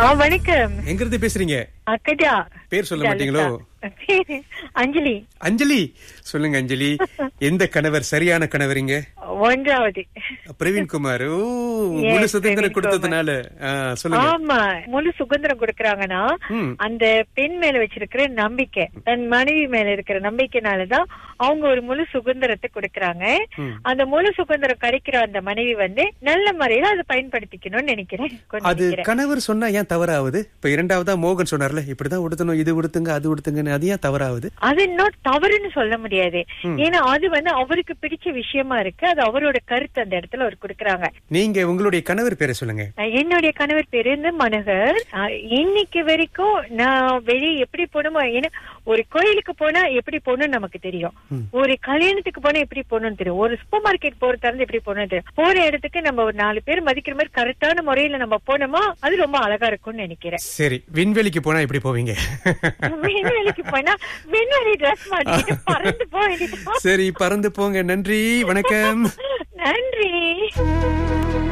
ஆ வணக்கம் எங்க இருந்து பேசுறீங்க அக்கடா பேர் சொல்ல மாட்டீங்களோ பேரு அஞ்சலி அஞ்சலி சொல்லுங்க அஞ்சலி எந்த கணவர் சரியான கணவரிங்க ஒன்றாவது பிரவீன்குமார் ஓ Yes, முழு சுதந்திரம் பிரவீன் கொடுத்ததுனால ஆ, சொல்லுங்க ஆமா முழு சுதந்திரம் கொடுக்கறாங்கன்னா ம். அந்த பெண் மேல வச்சிருக்கிற நம்பிக்கை தன் மனைவி மேல இருக்கிற நம்பிக்கைனாலதான் அவங்க ஒரு முழு சுதந்திரத்தை கொடுக்கறாங்க ம். அந்த முழு சுதந்திரம் கிடைக்கிற அந்த மனைவி வந்து நல்ல முறையில அதை பயன்படுத்திக்கணும்னு நினைக்கிறேன் கொஞ்சம் அது நினைக்கிறேன். கணவர் சொன்னா ஏன் தவறாவது இப்ப இரண்டாவதா மோகன் சொன்னார்ல இப்படிதான் உடுத்தணும் இது உடுத்துங்க அது உடுத்துங்கன்னு அது ஏன் தவறாவது அது இன்னும் தவறுன்னு சொல்ல முடியாது ஏன்னா அது வந்து அவருக்கு பிடிச்ச விஷயமா இருக்கு அது அவரோட கருத்து அந்த இடத்துல அவர் கொடுக்கறாங்க நீங்க உங்களுடைய கணவர் பேரை சொல்லுங்க அஹ் என்னுடைய கணவர் பேரு வந்து மனோகர் அஹ் இன்னைக்கு வரைக்கும் நான் வெளியே எப்படி போகணுமோ ஏன்னா ஒரு கோயிலுக்கு போனா எப்படி போகணும்னு நமக்கு தெரியும் ஒரு கல்யாணத்துக்கு போனா எப்படி போகணும்னு தெரியும் ஒரு சூப்பர் மார்க்கெட் போறதா இருந்து எப்படி போகணும்னு தெரியும் போற இடத்துக்கு நம்ம ஒரு நாலு பேர் மதிக்கிற மாதிரி கரெக்டான முறையில நம்ம போனோமா அது ரொம்ப அழகா இருக்கும்னு நினைக்கிறேன் சரி விண்வெளிக்கு போனா எப்படி போவீங்க விண்வெளிக்கு போனா விண்வெளி ட்ரெஸ் மாட்டிட்டு பறந்து போக வேண்டியது சரி பறந்து போங்க நன்றி வணக்கம்